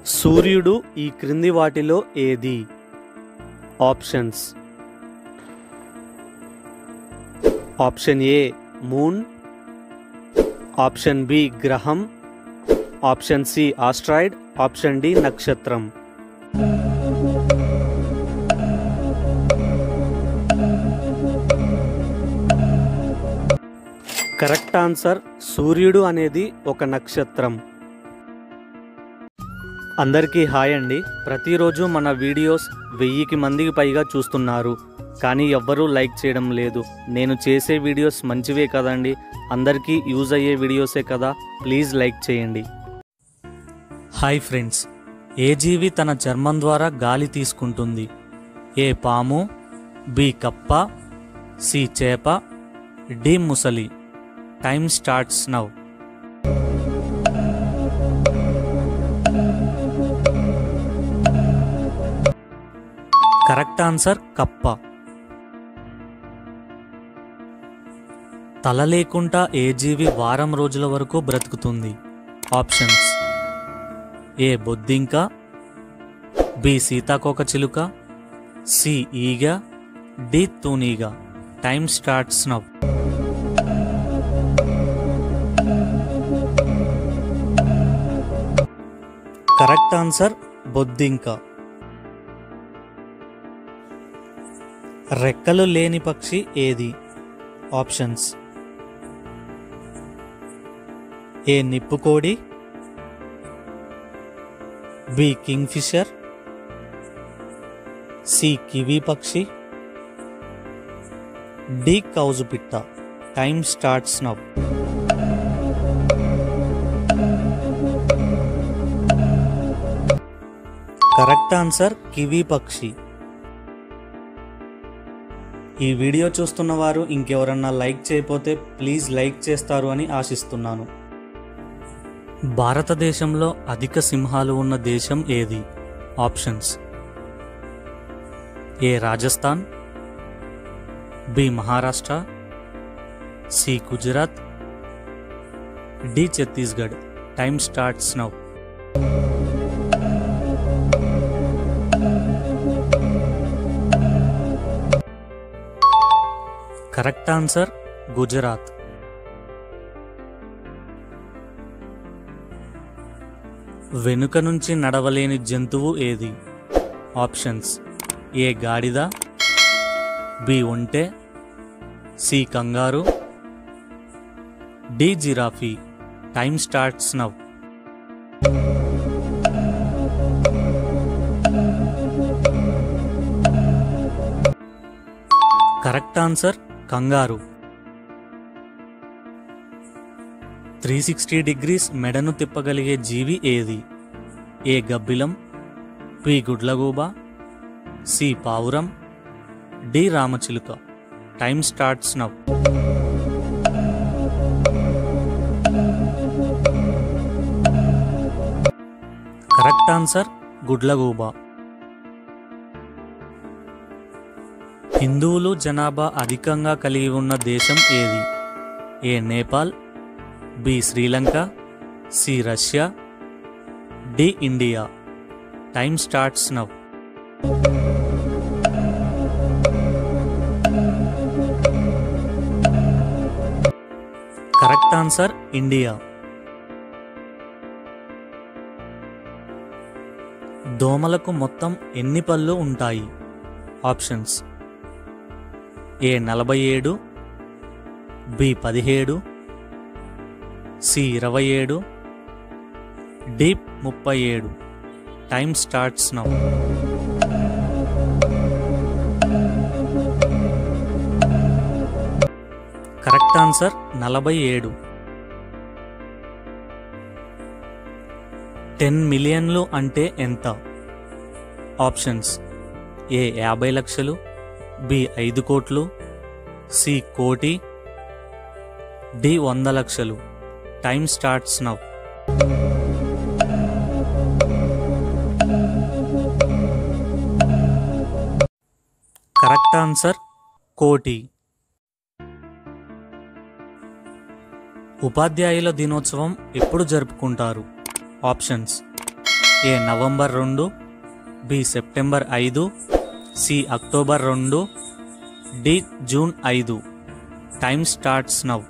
సూర్యుడు ఈ క్రింది వాటిలో ఏది options option A moon option B గ్రహం option C asteroid option D నక్షత్రం కరెక్ట్ ఆన్సర్ సూర్యుడు అనేది ఒక నక్షత్రం అందరికీ హాయ్ అండి ప్రతిరోజు మన వీడియోస్ వెయ్యికి మందికి పైగా చూస్తున్నారు కానీ ఎవ్వరూ లైక్ చేయడం లేదు నేను చేసే వీడియోస్ మంచివే కదండి అందరికీ యూజ్ అయ్యే వీడియోసే కదా ప్లీజ్ లైక్ చేయండి హాయ్ ఫ్రెండ్స్ ఏ జీవి తన చర్మం ద్వారా గాలి తీసుకుంటుంది ఏ పాము బి కప్ప సి చేప డి ముసలి time starts now correct answer కప్ప తల లేకుండా ఏ జీవి వారం రోజుల వరకు బ్రతుకుతుంది ఆప్షన్స్ ఏ బొద్దింక బి సీతాకోక చిలుక సి ఈగ డి తూనీగ time starts now correct answer బొద్దింక రెక్కలు లేని పక్షి ఏది ఆప్షన్స్ ఏ నిప్పుకోడి B kingfisher C kiwi పక్షి డి కౌజు పిట్ట time starts now correct answer kiwi పక్షి ఈ వీడియో చూస్తున్న వారు ఇంకెవరన్నా లైక్ చేయకపోతే ప్లీజ్ లైక్ చేస్తారు అని ఆశిస్తున్నాను భారతదేశంలో అధిక సింహాలు ఉన్న దేశం ఏది options A Rajasthan B Maharashtra C Gujarat D Chhattisgarh time starts now correct answer Gujarat వెనుక నుంచి నడవలేని జంతువు ఏది ఆప్షన్స్ ఏ గాడిద బి ఒంటె C kangaroo D giraffe time starts now correct answer kangaroo three sixty degrees మెడను తిప్పగలిగే జీవి ఏది ఏ గబ్బిలం పి గుడ్లగూబ సి పావురం డి రామచిలుక time starts now correct answer గుడ్లగూబ హిందువులు జనాభా అధికంగా కలిగి ఉన్న దేశం ఏది A Nepal B Sri Lanka C Russia D India time starts now correct answer India దోమలకు మొత్తం ఎన్ని పళ్ళు ఉంటాయి ఆప్షన్స్ ఏ నలభై ఏడు బి పదిహేడు సి ఇరవై ఏడు డి ముప్పై ఏడు time starts now correct answer నలభై ఏడు టెన్ మిలియన్లు అంటే ఎంత ఆప్షన్స్ ఏ యాభై లక్షలు బి ఐదు కోట్లు సి కోటి డి వంద లక్షలు time starts now correct answer కోటి ఉపాధ్యాయుల దినోత్సవం ఎప్పుడు జరుపుకుంటారు ఆప్షన్స్ ఏ నవంబర్ రెండు బి సెప్టెంబర్ ఐదు సి అక్టోబర్ రెండు డి జూన్ ఐదు time starts now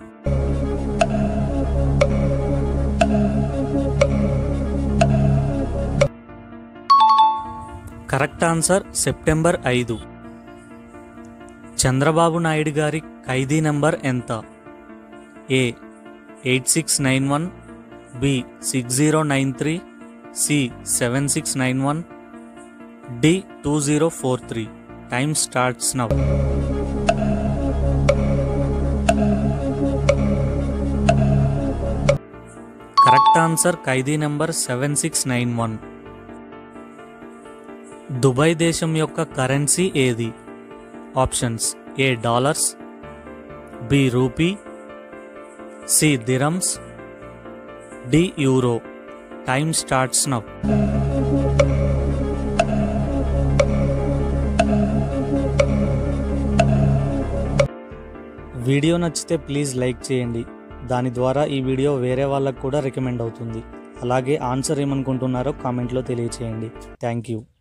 correct answer September ఐదు చంద్రబాబు నాయుడు గారి ఖైదీ నంబర్ ఎంత A eight six nine one B six zero nine three C seven six nine one D two zero four three time starts now correct answer ఖైదీ number seven six nine one Dubai దేశం యొక్క currency ఏది options A dollars B rupee C dirhams D euro time starts now video నచ్చితే please like చేయండి దాని ద్వారా ఈ video వేరే వాళ్ళకు కూడా రికమెండ్ అవుతుంది అలాగే ఆన్సర్ ఏమనుకుంటున్నారో కామెంట్లో తెలియచేయండి థ్యాంక్ యూ